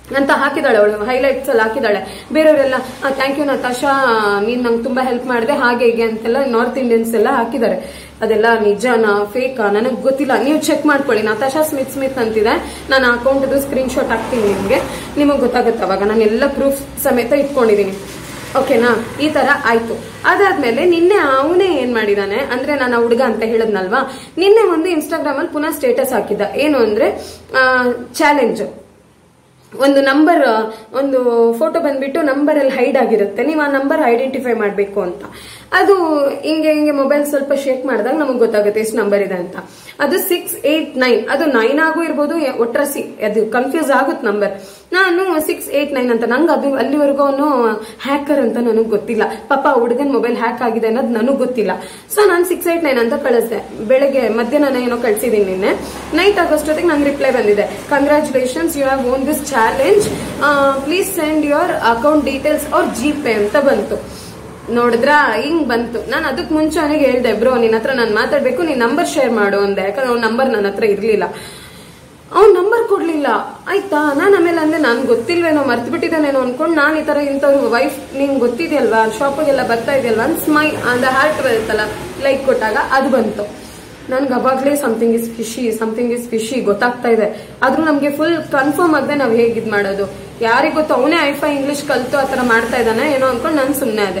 ಅಂತ ಹಾಕಿದಾಳೆ ಅವಳು ಹೈಲೈಟ್ಸ್ ಅಲ್ಲಿ ಹಾಕಿದಾಳೆ ಬೇರೆಯವರೆಲ್ಲ ಥ್ಯಾಂಕ್ ಯು ನತಾಶಾ ನೀನ್ ನಂಗೆ ತುಂಬಾ ಹೆಲ್ಪ್ ಮಾಡಿದೆ ಹಾಗೆ ಹೀಗೆ ಅಂತೆಲ್ಲ ನಾರ್ತ್ ಇಂಡಿಯನ್ಸ್ ಎಲ್ಲ ಹಾಕಿದ್ದಾರೆ ಅದೆಲ್ಲ ನಿಜನಾ ಫೇಕಾ ನನಗೆ ಗೊತ್ತಿಲ್ಲ ನೀವು ಚೆಕ್ ಮಾಡ್ಕೊಳ್ಳಿ ನತಾಶಾ ಸ್ಮಿತ್ ಸ್ಮಿತ್ ಅಂತಿದೆ ನಾನು ಅಕೌಂಟ್ದು ಸ್ಕ್ರೀನ್ ಶಾಟ್ ಹಾಕ್ತೀನಿ ನಿಮಗೆ ನಿಮಗೆ ಗೊತ್ತಾಗುತ್ತೆ ಅವಾಗ ನಾನು ಎಲ್ಲ ಪ್ರೂಫ್ ಸಮೇತ ಇಟ್ಕೊಂಡಿದ್ದೀನಿ ಓಕೆನಾ ಈ ತರ ಆಯ್ತು ಅದಾದ್ಮೇಲೆ ನಿನ್ನೆ ಅವನೇ ಏನ್ ಮಾಡಿದಾನೆ ಅಂದ್ರೆ ನಾನು ಆ ಹುಡುಗ ಅಂತ ಹೇಳದ್ನಲ್ವಾ ನಿನ್ನೆ ಒಂದು ಇನ್ಸ್ಟಾಗ್ರಾಮ್ ಅಲ್ಲಿ ಪುನಃ ಸ್ಟೇಟಸ್ ಹಾಕಿದ್ದ ಏನು ಅಂದ್ರೆ ಚಾಲೆಂಜ್ ಒಂದು ನಂಬರ್ ಒಂದು ಫೋಟೋ ಬಂದ್ಬಿಟ್ಟು ನಂಬರ್ ಅಲ್ಲಿ ಹೈಡ್ ಆಗಿರುತ್ತೆ ನೀವು ಆ ನಂಬರ್ ಐಡೆಂಟಿಫೈ ಮಾಡಬೇಕು ಅಂತ ಅದು ಹಿಂಗೆ ಹಿಂಗೆ ಮೊಬೈಲ್ ಸ್ವಲ್ಪ ಶೇಕ್ ಮಾಡಿದಾಗ ನಮಗೆ ಗೊತ್ತಾಗುತ್ತೆ ಎಷ್ಟು ನಂಬರ್ ಇದೆ ಅಂತ ಅದು ಸಿಕ್ಸ್ ಏಟ್ ನೈನ್ ಅದು ನೈನ್ ಆಗು ಇರ್ಬೋದು ಒಟ್ರಸಿ ಅದು ಕನ್ಫ್ಯೂಸ್ ಆಗುತ್ತೆ ನಂಬರ್ ನಾನು ಸಿಕ್ಸ್ ಏಟ್ ನೈನ್ ಅಂತ ನಂಗೆ ಅದು ಅಲ್ಲಿವರೆಗೂ ಅವನು ಹ್ಯಾಕರ್ ಅಂತ ನನಗೆ ಗೊತ್ತಿಲ್ಲ ಪಾಪ ಹುಡುಗನ್ ಮೊಬೈಲ್ ಹ್ಯಾಕ್ ಆಗಿದೆ ಅನ್ನೋದು ನನಗೆ ಗೊತ್ತಿಲ್ಲ ಸೊ ನಾನು ಸಿಕ್ಸ್ ಏಟ್ ನೈನ್ ಅಂತ ಕಳಿಸ್ದೆ ಬೆಳಗ್ಗೆ ಮಧ್ಯಾಹ್ನ ಏನೋ ಕಳ್ಸಿದೀನಿ ನಿನ್ನೆ ನೈಟ್ ಆಗೋಷ್ಟೊತ್ತಿಗೆ ನಂಗೆ ರಿಪ್ಲೈ ಬಂದಿದೆ congratulations you have won this challenge please send your account details ಅವ್ರ ಜಿ ಪೇ ಅಂತ ಬಂತು ನೋಡಿದ್ರ ಹಿಂಗ್ ಬಂತು ನಾನು ಅದಕ್ಕೆ ಮುಂಚೆ ಅವನಿಗೆ ಹೇಳ್ದೆ ಬ್ರೋ ನಿನ್ನ ಹತ್ರ ನಾನು ಮಾತಾಡ್ಬೇಕು ನೀನ್ ನಂಬರ್ ಶೇರ್ ಮಾಡು ಅಂದೆ ಯಾಕಂದ್ರೆ ಅವ್ನ ನಂಬರ್ ನನ್ನ ಹತ್ರ ಇರ್ಲಿಲ್ಲ ಅವ್ನ್ ನಂಬರ್ ಕೊಡ್ಲಿಲ್ಲ ಆಯ್ತಾ ನಾನು ಆಮೇಲೆ ಅಂದೆ ನನ್ ಗೊತ್ತಿಲ್ವೇನೋ ಮರ್ತು ಬಿಟ್ಟಿದ್ದಾನೇನೋ ಅನ್ಕೊಂಡು ನಾನು ಈ ತರ ಇಂಥವ್ರು ವೈಫ್ ನಿಂಗೆ ಗೊತ್ತಿದೆಯಲ್ವಾ ಶಾಪಿಗೆಲ್ಲ ಬರ್ತಾ ಇದೆಯಲ್ವಾ ಅಂತ ಸ್ಮೈ ಅಂದ ಹಾರ್ಟ್ ಬರುತ್ತಲ್ಲ ಲೈಕ್ ಕೊಟ್ಟಾಗ ಅದು ಬಂತು ನನ್ಗೆ ಅವಾಗ್ಲೇ something is fishy something is fishy ಗೊತ್ತಾಗ್ತಾ ಇದೆ ಆದ್ರೂ ನಮ್ಗೆ ಫುಲ್ ಕನ್ಫರ್ಮ್ ಆಗದೆ ನಾವ್ ಹೇಗ್ ಇದ್ ಮಾಡೋದು ಯಾರಿಗ್ ಗೊತ್ತು ಅವನೇ ಐಫೈ ಇಂಗ್ಲಿಷ್ ಕಲ್ತು ಆತರ ಮಾಡ್ತಾ ಇದ್ದಾನೆ ಏನೋ ಅನ್ಕೊಂಡು ನಾನು ಸುಮ್ನೆ ಅದೇ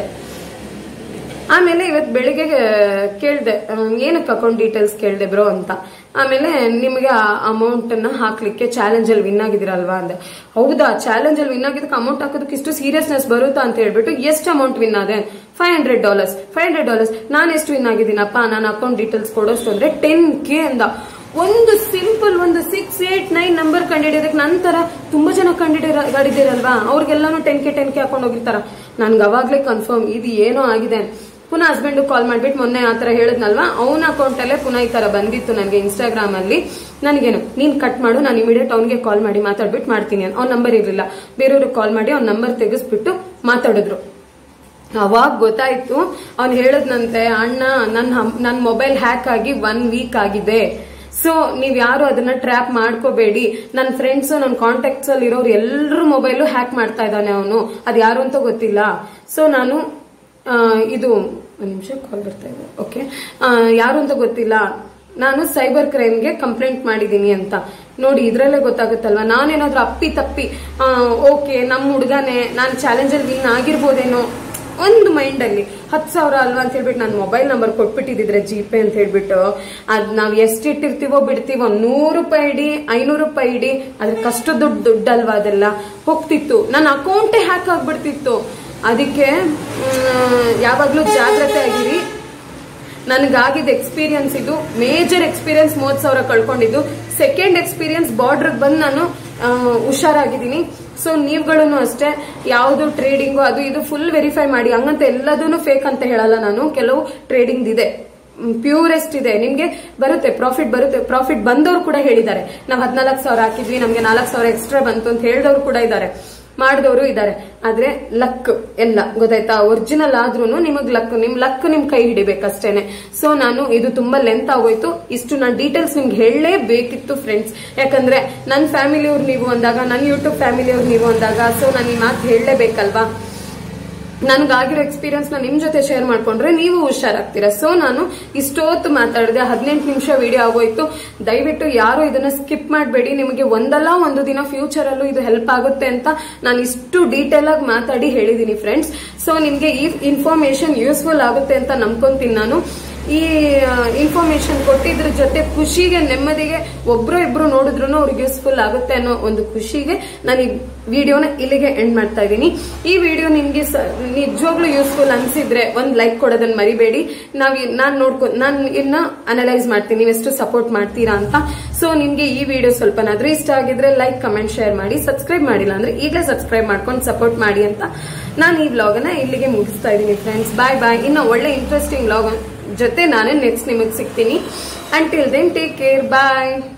ಆಮೇಲೆ ಇವತ್ತು ಬೆಳಿಗ್ಗೆ ಕೇಳ್ದೆ ಅಹ್, ಏನಕ್ಕೆ ಅಕೌಂಟ್ ಡೀಟೇಲ್ಸ್ ಕೇಳ್ದೆ ಬ್ರೋ ಅಂತ ಆಮೇಲೆ ನಿಮಗೆ ಆ ಅಮೌಂಟ್ ಅನ್ನ ಹಾಕ್ಲಿಕ್ಕೆ ಚಾಲೆಂಜ್ ಅಲ್ಲಿ ವಿನ್ ಆಗಿದಿರಲ್ವಾ ಅಂದೆ ಹೌದಾ ಚಾಲೆಂಜ್ ಅಲ್ಲಿ ವಿನ್ ಆಗಿದ್ದಕ್ಕೆ ಅಮೌಂಟ್ ಹಾಕೋದಕ್ಕೆ ಇಷ್ಟು ಸೀರಿಯಸ್ನೆಸ್ ಬರುತ್ತಾ ಅಂತ ಹೇಳ್ಬಿಟ್ಟು ಎಷ್ಟು ಅಮೌಂಟ್ ವಿನ್ ಆದೆ five hundred dollars five hundred dollars ನಾನು ಎಷ್ಟು ವಿನ್ ಆಗಿದ್ದೀನಪ್ಪ ನಾನು ಅಕೌಂಟ್ ಡೀಟೇಲ್ಸ್ ಕೊಡೋಷ್ಟು ಅಂದ್ರೆ ಟೆನ್ ಕೆ ಅಂದ ಒಂದು ಸಿಂಪಲ್ ಒಂದು ಸಿಕ್ಸ್ ಏಟ್ ನೈನ್ ನಂಬರ್ ಕಂಡಿಡಿಯೋದಕ್ಕೆ ನಂತರ ತುಂಬಾ ಜನ ಕಂಡಿಡಿರಲ್ವಾ ಅವ್ರಿಗೆಲ್ಲಾನು ಟೆನ್ ಕೆ ಟೆನ್ ಕೆ ಹಾಕೊಂಡು ಹೋಗಿರ್ತಾರ ನನ್ಗೆ ಅವಾಗ್ಲೇ ಕನ್ಫರ್ಮ್ ಇದು ಏನೋ ಆಗಿದೆ ಪುನಃ ಹಸ್ಬೆಂಡ್ ಕಾಲ್ ಮಾಡ್ಬಿಟ್ಟು ಮೊನ್ನೆ ಆತರ ಹೇಳಿದ್ನಲ್ವಾ ಅವನ ಅಕೌಂಟ್ ಅಲ್ಲೇ ಪುನಃ ಈ ತರ ಬಂದಿತ್ತು ನನಗೆ ಇನ್ಸ್ಟಾಗ್ರಾಮ್ ಅಲ್ಲಿ ನನಗೇನು ನೀನ್ ಕಟ್ ಮಾಡು ನಾನು ಇಮಿಡಿಯೇಟ್ ಅವ್ನಿಗೆ ಕಾಲ್ ಮಾಡಿ ಮಾತಾಡ್ಬಿಟ್ಟು ಮಾಡ್ತೀನಿ ಅಂತ ಅವ್ನ ನಂಬರ್ ಇರಲಿಲ್ಲ ಬೇರೆಯವ್ರಿಗೆ ಕಾಲ್ ಮಾಡಿ ಅವ್ನ ನಂಬರ್ ತೆಗೆಸ್ಬಿಟ್ಟು ಮಾತಾಡಿದ್ರು ಅವಾಗ ಗೊತ್ತಾಯ್ತು ಅವ್ನು ಹೇಳದ್ನಂತೆ ಅಣ್ಣ ನನ್ನ ನನ್ನ ಮೊಬೈಲ್ ಹ್ಯಾಕ್ ಆಗಿ ಒನ್ ವೀಕ್ ಆಗಿದೆ ಸೊ ನೀವ್ ಯಾರು ಅದನ್ನ ಟ್ರ್ಯಾಪ್ ಮಾಡ್ಕೋಬೇಡಿ ನನ್ನ ಫ್ರೆಂಡ್ಸ್ ನನ್ನ ಕಾಂಟ್ಯಾಕ್ಟ್ಸ್ ಅಲ್ಲಿ ಇರೋರು ಎಲ್ಲರ ಮೊಬೈಲು ಹ್ಯಾಕ್ ಮಾಡ್ತಾ ಇದ್ದಾನೆ ಅವನು ಅದು ಯಾರು ಅಂತ ಗೊತ್ತಿಲ್ಲ ಸೊ ನಾನು ಆ, ಇದು ಒಂದ್ ನಿಮಿಷ ಕಾಲ್ ಬರ್ತಾ ಇದೆ ಓಕೆ ಯಾರು ಅಂತ ಗೊತ್ತಿಲ್ಲ ನಾನು ಸೈಬರ್ ಕ್ರೈಮ್ಗೆ ಕಂಪ್ಲೇಂಟ್ ಮಾಡಿದೀನಿ ಅಂತ ನೋಡಿ ಇದ್ರಲ್ಲೇ ಗೊತ್ತಾಗುತ್ತಲ್ವಾ ನಾನೇನಾದ್ರೂ ಅಪ್ಪಿ ತಪ್ಪಿ ಓಕೆ ನಮ್ಮ ಹುಡುಗನೇ ನಾನು ಚಾಲೆಂಜಲ್ಲಿ ವಿನ್ ಆಗಿರ್ಬೋದೇನೋ ಒಂದು ಮೈಂಡ್ ಅಲ್ಲಿ ಹತ್ತು ಸಾವಿರ ಅಲ್ವಾ ಅಂತ ಹೇಳ್ಬಿಟ್ಟು ನಾನು ಮೊಬೈಲ್ ನಂಬರ್ ಕೊಟ್ಬಿಟ್ಟಿದ್ರೆ ಜಿ ಪೇ ಅಂತ ಹೇಳ್ಬಿಟ್ಟು ಅದ್ ನಾವ್ ಎಷ್ಟ್ ಇಟ್ಟಿರ್ತೀವೋ ಬಿಡ್ತೀವೋ ನೂರು ರೂಪಾಯಿ ಇಡಿ ಐನೂರು ರೂಪಾಯಿ ಇಡಿ ಅದ್ರ ಕಷ್ಟ ದುಡ್ಡು ದುಡ್ಡಲ್ವಾ ಅದೆಲ್ಲ ಹೋಗ್ತಿತ್ತು ನನ್ನ ಅಕೌಂಟೇ ಹ್ಯಾಕ್ ಆಗ್ಬಿಡ್ತಿತ್ತು ಅದಕ್ಕೆ ಮ್, ಯಾವಾಗ್ಲೂ ಜಾಗ್ರತೆ ಆಗಿರಿ ನನಗಾಗಿದ್ದ ಎಕ್ಸ್ಪೀರಿಯನ್ಸ್ ಇದು ಮೇಜರ್ ಎಕ್ಸ್ಪೀರಿಯನ್ಸ್ ಮೂವತ್ ಸಾವಿರ ಕಳ್ಕೊಂಡಿದ್ದು ಸೆಕೆಂಡ್ ಎಕ್ಸ್ಪೀರಿಯನ್ಸ್ ಬಾರ್ಡರ್ ಬಂದು ನಾನು ಆ, ಹುಷಾರಾಗಿದ್ದೀನಿ ಸೊ ನೀವುಗಳನ್ನು ಅಷ್ಟೇ ಯಾವುದು ಟ್ರೇಡಿಂಗು ಅದು ಇದು ಫುಲ್ ವೆರಿಫೈ ಮಾಡಿ ಹಂಗಂತ ಎಲ್ಲದೂ ಫೇಕ್ ಅಂತ ಹೇಳಲ್ಲ ನಾನು ಕೆಲವು ಟ್ರೇಡಿಂಗ್ ಇದೆ ಪ್ಯೂರೆಸ್ಟ್ ಇದೆ ನಿಮ್ಗೆ ಬರುತ್ತೆ ಪ್ರಾಫಿಟ್ ಬರುತ್ತೆ ಪ್ರಾಫಿಟ್ ಬಂದವರು ಕೂಡ ಹೇಳಿದ್ದಾರೆ ನಾವು ಹದಿನಾಲ್ಕು ಸಾವಿರ ಹಾಕಿದ್ವಿ ನಮ್ಗೆ ನಾಲ್ಕು ಸಾವಿರ ಎಕ್ಸ್ಟ್ರಾ ಬಂತು ಅಂತ ಹೇಳಿದವರು ಕೂಡ ಇದ್ದಾರೆ ಮಾಡಿದವರು ಇದ್ದಾರೆ ಆದ್ರೆ ಲಕ್ ಎಲ್ಲ ಗೊತ್ತಾಯ್ತಾ ಒರಿಜಿನಲ್ ಆದ್ರೂ ನಿಮಗ್ ಲಕ್ ನಿಮ್ ಲಕ್ ನಿಮ್ ಕೈ ಹಿಡಿಬೇಕಷ್ಟೇನೆ ಸೊ ನಾನು ಇದು ತುಂಬಾ ಲೆಂತ್ ಆಗೋಯ್ತು ಇಷ್ಟು ನಾನು ಡೀಟೇಲ್ಸ್ ನಿಮ್ಗೆ ಹೇಳಲೇಬೇಕಿತ್ತು ಫ್ರೆಂಡ್ಸ್ ಯಾಕಂದ್ರೆ ನನ್ನ ಫ್ಯಾಮಿಲಿಯವ್ರು ನೀವು ಅಂದಾಗ ನನ್ನ ಯೂಟ್ಯೂಬ್ ಫ್ಯಾಮಿಲಿಯವ್ರು ನೀವು ಅಂದಾಗ ಸೊ ನಾನು ಈ ಮಾತು ಹೇಳಲೇಬೇಕಲ್ವಾ ನನಗಾಗಿರೋ ಎಕ್ಸ್ಪೀರಿಯನ್ಸ್ ನ ನಿಮ್ ಜೊತೆ ಶೇರ್ ಮಾಡ್ಕೊಂಡ್ರೆ ನೀವು ಹುಷಾರಾಗ್ತೀರಾ ಸೊ ನಾನು ಇಷ್ಟೊತ್ತು ಮಾತಾಡಿದೆ ಹದಿನೆಂಟು ನಿಮಿಷ ವಿಡಿಯೋ ಆಗೋಯ್ತು ದಯವಿಟ್ಟು ಯಾರು ಇದನ್ನ ಸ್ಕಿಪ್ ಮಾಡಬೇಡಿ ನಿಮಗೆ ಒಂದಲ್ಲ ಒಂದು ದಿನ ಫ್ಯೂಚರ್ ಅಲ್ಲೂ ಇದು ಹೆಲ್ಪ್ ಆಗುತ್ತೆ ಅಂತ ನಾನು ಇಷ್ಟು ಡೀಟೇಲ್ ಆಗಿ ಮಾತಾಡಿ ಹೇಳಿದೀನಿ ಫ್ರೆಂಡ್ಸ್ ಸೊ ನಿಮ್ಗೆ ಈ ಇನ್ಫಾರ್ಮೇಶನ್ ಯೂಸ್ಫುಲ್ ಆಗುತ್ತೆ ಅಂತ ನಂಬ್ಕೊಂತೀನಿ ನಾನು ಈ ಇನ್ಫಾರ್ಮೇಶನ್ ಕೊಟ್ಟಿದ್ರ ಜೊತೆ ಖುಷಿಗೆ ನೆಮ್ಮದಿಗೆ ಒಬ್ರು ಇಬ್ರು ನೋಡಿದ್ರು ಅವ್ರಿಗೆ ಯೂಸ್ಫುಲ್ ಆಗುತ್ತೆ ಅನ್ನೋ ಒಂದು ಖುಷಿಗೆ ನಾನು ಈ ವಿಡಿಯೋನ ಇಲ್ಲಿಗೆ ಎಂಡ್ ಮಾಡ್ತಾ ಇದ್ದೀನಿ ಈ ವಿಡಿಯೋ ನಿಮ್ಗೆ ಸ- ನಿಜವಾಗ್ಲೂ ಯೂಸ್ಫುಲ್ ಅನ್ಸಿದ್ರೆ ಒಂದ್ ಲೈಕ್ ಕೊಡೋದನ್ನ ಮರಿಬೇಡಿ ನಾವ್ ಇ- ನಾನ್ ನೋಡ್ಕೊ ನಾನ್ ಇನ್ನ ಅನಲೈಸ್ ಮಾಡ್ತೀನಿ ನೀವೆಷ್ಟು ಸಪೋರ್ಟ್ ಮಾಡ್ತೀರಾ ಅಂತ ಸೊ ನಿಮ್ಗೆ ಈ ವಿಡಿಯೋ ಸ್ವಲ್ಪನಾದ್ರೂ ಇಷ್ಟ ಆಗಿದ್ರೆ ಲೈಕ್ ಕಮೆಂಟ್ ಶೇರ್ ಮಾಡಿ ಸಬ್ಸ್ಕ್ರೈಬ್ ಮಾಡಿಲ್ಲ ಅಂದ್ರೆ ಈಗಲೇ ಸಬ್ಸ್ಕ್ರೈಬ್ ಮಾಡ್ಕೊಂಡು ಸಪೋರ್ಟ್ ಮಾಡಿ ಅಂತ ನಾನು ಈ ವ್ಲಾಗನ್ನ ಇಲ್ಲಿಗೆ ಮುಗಿಸ್ತಾ ಇದ್ದೀನಿ ಫ್ರೆಂಡ್ಸ್ ಬಾಯ್ ಬಾಯ್ ಇನ್ನು ಒಳ್ಳೆ ಇಂಟ್ರೆಸ್ಟಿಂಗ್ ವ್ಲಾಗ್ ಜೊತೆ ನಾನೇ ನೆಕ್ಸ್ಟ್ ನಿಮಗೆ ಸಿಗ್ತೀನಿ ಅಂಟಿಲ್ ದೆನ್ ಟೇಕ್ ಕೇರ್ ಬಾಯ್